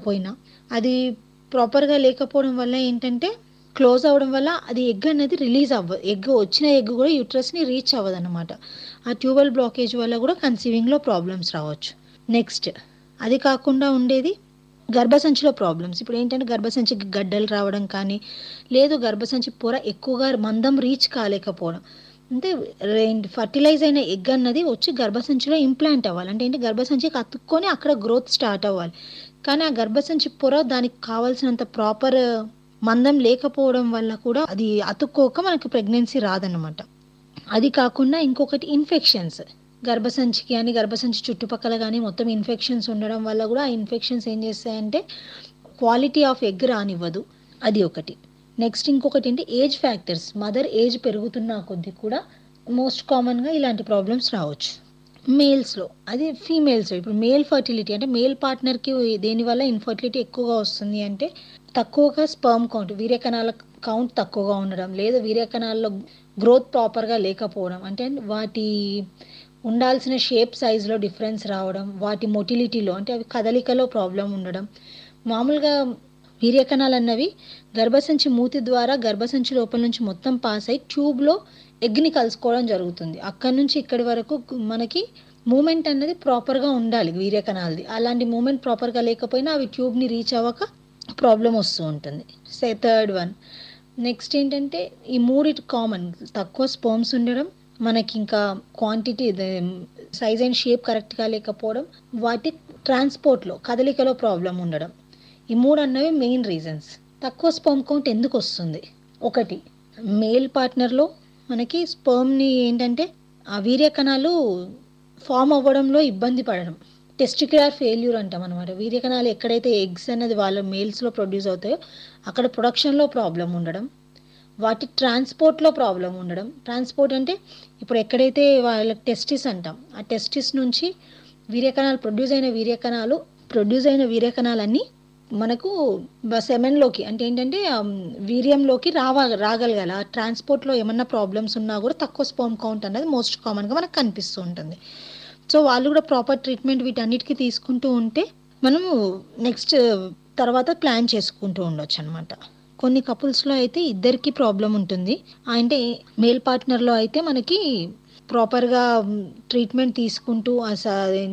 లేకపోయినా అది ప్రాపర్‌గా లేకపోవడం వల్ల ఏంటంటే క్లోజ్ అవ్వడం వల్ల అది ఎగ్ అనేది రిలీజ్ అవ్వదు. ఎగ్ వచ్చిన ఎగ్ గూడా యూట్రస్‌ని రీచ్ అవ్వదనమాట. ఆ ట్యూబల్ బ్లాకేజ్ వల్ల గూడా కన్సీవింగ్‌లో ప్రాబ్లమ్స్ రావచ్చు. నెక్స్ట్ అది కాకుండా ఉండేది గర్భసంచిలో ప్రాబ్లమ్స్. ఇప్పుడేంటంటే గర్భసంచికి గడ్డలు రావడం కానీ, లేదు గర్భసంచి పొర ఎక్కువగా మందం రీచ్ కాలేకపోవడం. అంటే రెంట్ ఫర్టిలైజ్ అయిన ఎగ్ అన్నది వచ్చి గర్భసంచిలో ఇంప్లాంట్ అవ్వాలి. అంటే ఏంటి గర్భసంచికి అతుక్కొని అక్కడ గ్రోత్ స్టార్ట్ అవ్వాలి. కానీ ఆ గర్భసంచి పొర దానికి కావాల్సినంత ప్రాపర్ మందం లేకపోవడం వల్ల కూడా అది అతుక్కోక మనకు ప్రెగ్నెన్సీ రాదనమాట. అది కాకుండా ఇంకొకటి ఇన్ఫెక్షన్స్. గర్భసంచికి గాని, గర్భసంచి చుట్టుపక్కల గాని మొత్తం ఇన్ఫెక్షన్స్ ఉండడం వల్ల గూడా ఆ ఇన్ఫెక్షన్స్ ఏం చేస్తాయంటే క్వాలిటీ ఆఫ్ ఎగ్ రానివ్వదు. అది ఒకటి. నెక్స్ట్ ఇంకొకటేంటి ఏజ్ ఫ్యాక్టర్స్. మదర్ ఏజ్ పెరుగుతున్న కొద్దీ కూడా మోస్ట్ కామన్‌గా ఇలాంటి ప్రాబ్లమ్స్ రావచ్చు. మేల్స్‌లో అది ఫీమేల్స్‌లో ఇప్పుడు మేల్ ఫర్టిలిటీ అంటే మేల్ పార్ట్నర్‌కి దేనివల్ల ఇన్ఫర్టిలిటీ ఎక్కువగా వస్తుంది అంటే తక్కువగా స్పెర్మ్ కౌంట్ వీర్య కణాల కౌంట్ తక్కువగా ఉండడం. లేదా వీర్య కణాల్లో గ్రోత్ ప్రాపర్‌గా లేకపోవడం. అంటే వాటి ఉండాల్సిన షేప్ సైజ్‌లో డిఫరెన్స్ రావడం. వాటి మొటిలిటీలో అంటే అవి కదలికలో ప్రాబ్లమ్ ఉండడం. మామూలుగా వీర్య కణాలన్నవి గర్భసంచి మూతి ద్వారా గర్భసంచి లోపల నుంచి మొత్తం పాస్ అయ్యి ట్యూబ్‌లో ఎగ్‌ని కలుసుకోవడం జరుగుతుంది. అక్కడి నుంచి ఇక్కడి వరకు మనకి మూవ్‌మెంట్ అన్నది ప్రాపర్‌గా ఉండాలి వీర్య కణాలది. అలాంటి మూవ్‌మెంట్ ప్రాపర్‌గా లేకపోయినా అవి ట్యూబ్‌ని రీచ్ అవ్వక ప్రాబ్లమ్ వస్తూ ఉంటుంది. సే థర్డ్ వన్. నెక్స్ట్ ఏంటంటే ఈ మూడిటి కామన్. తక్కువ స్పెర్మ్స్ ఉండడం, మనకింకా క్వాంటిటీ ఇదే సైజ్ అండ్ షేప్ కరెక్ట్‌గా లేకపోవడం, వాటి ట్రాన్స్‌పోర్ట్‌లో కదలికలో ప్రాబ్లమ్ ఉండడం. ఈ మూడన్నవి మెయిన్ రీజన్స్. తక్కువ స్పెర్మ్ కౌంట్ ఎందుకొస్తుంది? ఒకటి మేల్ పార్ట్నర్‌లో మనకి స్పెర్మ్‌ని ఏంటంటే ఆ వీర్య కణాలు ఫార్మ్ అవ్వడంలో ఇబ్బంది పడడం. టెస్టిక్యులర్ ఫెయిల్యూర్ అంటామనమాట. వీర్య కణాలు ఎక్కడైతే ఎగ్స్ అనేది వాళ్ళ మేల్స్‌లో ప్రొడ్యూస్ అవుతాయో అక్కడ ప్రొడక్షన్‌లో ప్రాబ్లమ్ ఉండడం. వాటి ట్రాన్స్‌పోర్ట్‌లో ప్రాబ్లమ్ ఉండడం. ట్రాన్స్‌పోర్ట్ అంటే ఇప్పుడు ఎక్కడైతే వాళ్ళ టెస్టిస్ అంటాం. ఆ టెస్టిస్ నుంచి వీర్య కణాలు ప్రొడ్యూస్ అయిన వీర్య కణాలు ప్రొడ్యూస్ అయిన వీర్య కణాలన్నీ మనకు బ సెమెన్‌లోకి అంటే ఏంటంటే ఆహ్, వీర్యంలోకి రావ రాగలగాలి. ఆ ట్రాన్స్‌పోర్ట్‌లో ఏమన్నా ప్రాబ్లమ్స్ ఉన్నా గూడా తక్కువ స్పెర్మ్ కౌంట్ అనేది మోస్ట్ కామన్‌గా మనకు కనిపిస్తూ ఉంటుంది. సో, వాళ్ళు గూడా ప్రాపర్ ట్రీట్మెంట్ వీటన్నిటికి తీసుకుంటూ ఉంటే మనము నెక్స్ట్ తర్వాత ప్లాన్ చేసుకుంటూ ఉండొచ్చనమాట. కొన్ని కపుల్స్‌లో అయితే ఇద్దరికీ ప్రాబ్లమ్ ఉంటుంది. అంటే మేల్ పార్ట్నర్‌లో అయితే మనకి ప్రాపర్‌గా ట్రీట్మెంట్ తీసుకుంటూ అస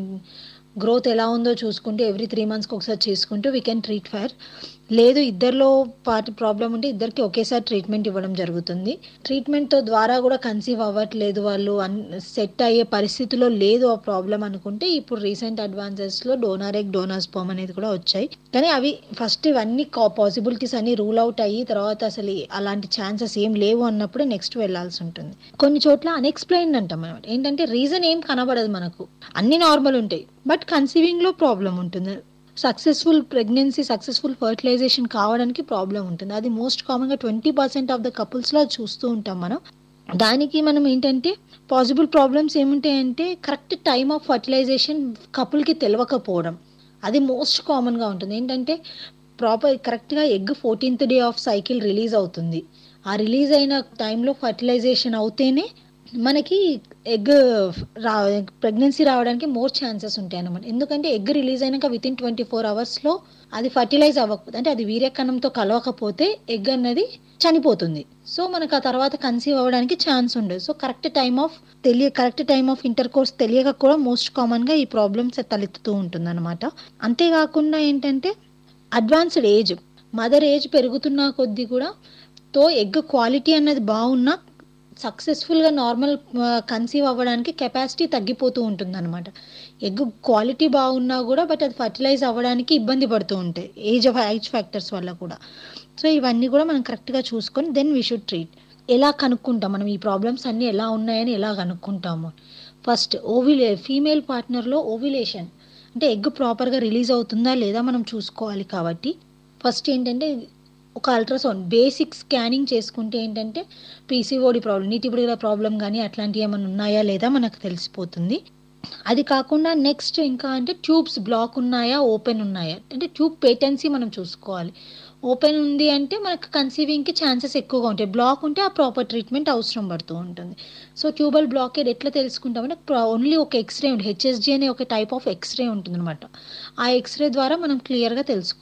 గ్రోత్ ఎలా ఉందో చూసుకుంటూ ఎవ్రీ 3 మంత్స్‌కి ఒకసారి చేసుకుంటూ వి కెన్ ట్రీట్ ఫర్. లేదు ఇద్దరిలో పార్ట్ ప్రాబ్లమ్ ఉంటే ఇద్దరికీ ఒకేసారి ట్రీట్మెంట్ ఇవ్వడం జరుగుతుంది. ట్రీట్మెంట్‌తో ద్వారా గూడా కన్సీవ్ అవ్వట్లేదు వాళ్ళు అన్ సెట్ అయ్యే పరిస్థితిలో లేదు ఆ ప్రాబ్లమ్ అనుకుంటే ఇప్పుడు రీసెంట్ అడ్వాన్సెస్‌లో డోనార్ ఎగ్, డోనార్ స్పెర్మ్ అనేది కూడా వచ్చాయి. కానీ అవి ఫస్ట్ ఇవన్నీ కా పాసిబిలిటీస్ అన్నీ రూల్ ఔట్ అయ్యి తర్వాత అసలు అలాంటి ఛాన్సెస్ ఏం లేవు అన్నప్పుడే నెక్స్ట్ వెళ్ళాల్సి ఉంటుంది. కొన్ని చోట్ల అన్‌ఎక్స్‌ప్లెయిన్డ్ అంటాం అనమాట. ఏంటంటే రీజన్ ఏం కనబడదు మనకు. అన్నీ నార్మల్ ఉంటాయి. బట్ కన్సీవింగ్‌లో ప్రాబ్లమ్ ఉంటుంది. సక్సెస్‌ఫుల్ ప్రెగ్నెన్సీ, సక్సెస్‌ఫుల్ ఫెర్టిలైజేషన్ కావడానికి ప్రాబ్లమ్ ఉంటుంది. అది మోస్ట్ కామన్‌గా 20% ఆఫ్ ద కపుల్స్‌లో అది చూస్తూ ఉంటాం మనం. దానికి మనం ఏంటంటే పాసిబుల్ ప్రాబ్లమ్స్ ఏముంటాయంటే కరెక్ట్ టైమ్ ఆఫ్ ఫెర్టిలైజేషన్ కపుల్‌కి తెలవకపోవడం. అది మోస్ట్ కామన్‌గా ఉంటుంది. ఏంటంటే ప్రాపర్ కరెక్ట్‌గా ఎగ్ 14థ్ డే ఆఫ్ సైకిల్ రిలీజ్ అవుతుంది. ఆ రిలీజ్ అయిన టైంలో ఫెర్టిలైజేషన్ అవుతేనే మనకి ఎగ్ రా ప్రెగ్నెన్సీ రావడానికి మోర్ ఛాన్సెస్ ఉంటాయన్నమాట. ఎందుకంటే ఎగ్ రిలీజ్ అయినాక వితిన్ 24 అవర్స్‌లో అది ఫెర్టిలైజ్ అవ్వకపోతే అంటే అది వీర్య కణంతో కలవకపోతే ఎగ్ అన్నది చనిపోతుంది. సో, మనకు ఆ తర్వాత కన్సీవ్ అవ్వడానికి ఛాన్స్ ఉండదు. సో, కరెక్ట్ టైమ్ ఆఫ్ తెలియ కరెక్ట్ టైమ్ ఆఫ్ ఇంటర్‌కోర్స్ తెలియక కూడా మోస్ట్ కామన్‌గా ఈ ప్రాబ్లమ్స్ తలెత్తుతూ ఉంటుందన్నమాట. అంతేకాకుండా ఏంటంటే అడ్వాన్స్‌డ్ ఏజ్. మదర్ ఏజ్ పెరుగుతున్న కొద్దీ కూడా తో ఎగ్ క్వాలిటీ అన్నది బావున్నా సక్సెస్‌ఫుల్‌గా నార్మల్ ఆహ్, కన్సీవ్ అవ్వడానికి కెపాసిటీ తగ్గిపోతూ ఉంటుందన్నమాట. ఎగ్ క్వాలిటీ బాగున్నా గూడా బట్ అది ఫెర్టిలైజ్ అవ్వడానికి ఇబ్బంది పడుతూ ఉంటాయి. ఏజ్ ఆఫ్ ఏజ్ ఫ్యాక్టర్స్ వల్ల కూడా. సో, ఇవన్నీ గూడా మనం కరెక్ట్‌గా చూసుకొని దెన్ వి షుడ్ ట్రీట్. ఎలా కనుక్కుంటాం మనం ఈ ప్రాబ్లమ్స్ అన్నీ ఎలా ఉన్నాయని ఎలా కనుక్కుంటాము? ఫస్ట్ ఓవిలే ఫీమేల్ పార్ట్నర్‌లో ఓవ్యులేషన్ అంటే ఎగ్ ప్రాపర్‌గా రిలీజ్ అవుతుందా లేదా మనం చూసుకోవాలి కాబట్టి ఫస్ట్ ఏంటంటే ఒక అల్ట్రాసౌండ్ బేసిక్ స్కానింగ్ చేసుకుంటే ఏంటంటే పీసీఓడి ప్రాబ్లమ్, నీటిబుడుల ప్రాబ్లమ్ గాని అట్లాంటివి ఏమన్నా ఉన్నాయా లేదా మనకు తెలిసిపోతుంది. అది కాకుండా నెక్స్ట్ ఇంకా అంటే ట్యూబ్స్ బ్లాక్ ఉన్నాయా? ఓపెన్ ఉన్నాయా? అంటే ట్యూబ్ పేటెన్సీ మనం చూసుకోవాలి. ఓపెన్ ఉంది అంటే మనకు కన్సీవింగ్‌కి ఛాన్సెస్ ఎక్కువగా ఉంటాయి. బ్లాక్ ఉంటే ఆ ప్రాపర్ ట్రీట్మెంట్ అవసరం పడుతూ ఉంటుంది. సో, ట్యూబల్ బ్లాకేడ్ ఎట్లా తెలుసుకుంటామంటే ప్ర ఓన్లీ ఒక ఎక్స్‌రే ఉంది. హెచ్ఎస్‌జీ అనే ఒక టైప్ ఆఫ్ ఎక్స్‌రే ఉంటుందనమాట. ఆ ఎక్స్‌రే ద్వారా మనం క్లియర్‌గా తెలుసుకుంటాం.